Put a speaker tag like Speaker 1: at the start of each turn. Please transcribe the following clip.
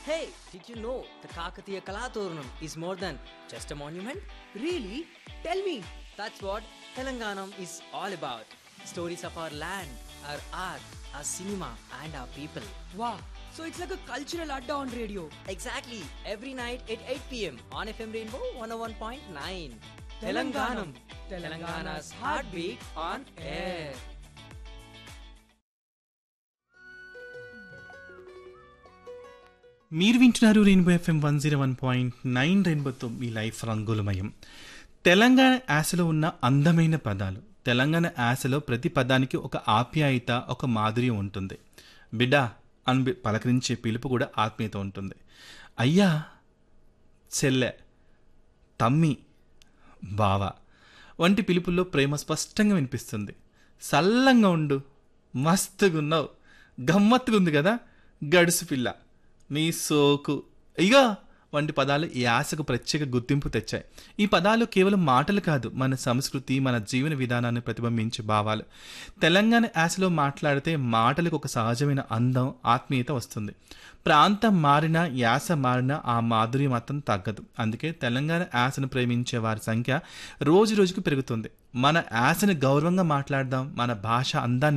Speaker 1: Hey, did you know the Kakatiya Kalaturnam is more than just a monument?
Speaker 2: Really? Tell me.
Speaker 1: That's what Telanganam is all about. Stories of our land, our art, our cinema, and our people.
Speaker 2: Wow. So it's like a cultural adda on radio.
Speaker 1: Exactly, every night at 8 pm on FM Rainbow 101.9.
Speaker 2: Telanganam.
Speaker 1: Telangana's heartbeat on air.
Speaker 3: మీరు వింటున్నారు rainbow FM one zero one point nine రెయిన్బోతో మీ life రంగులమయం తెలంగాణ యాసలో ఉన్న అందమైన పదాలు తెలంగాణ యాసలో ప్రతి పదానికి ఒక ఆప్యాయత ఒక మాధుర్యం ఉంటుంది బిడ్డ అని బి- పలకరించే పిలుపు కూడా ఆత్మీయత ఉంటుంది అయ్యా చెల్లె తమ్మి బావ వంటి పిలుపుల్లో ప్రేమ స్పష్టంగా వినిపిస్తుంది సల్లంగా ఉండు మస్తుగున్నావు గమ్మత్తుగా ఉంది కదా గడుసు పిల్ల నీ సోకు ఇగో వంటి పదాలు ఈ ఆశకు ప్రత్యేక గుర్తింపు తెచ్చాయి ఈ పదాలు కేవలం మాటలు కాదు మన సంస్కృతి మన జీవన విధానాన్ని ప్రతిబింబించే భావాలు తెలంగాణ యాసలో మాట్లాడితే మాటలకు ఒక సహజమైన అందం ఆత్మీయత వస్తుంది ప్రాంతం మారినా యాస మారినా ఆ మాధుర్యం మాత్రం తగ్గదు అందుకే తెలంగాణ యాసను ప్రేమించే వారి సంఖ్య రోజు రోజుకు పెరుగుతుంది మన యాసను గౌరవంగా మాట్లాడదాం మన భాష అందాన్ని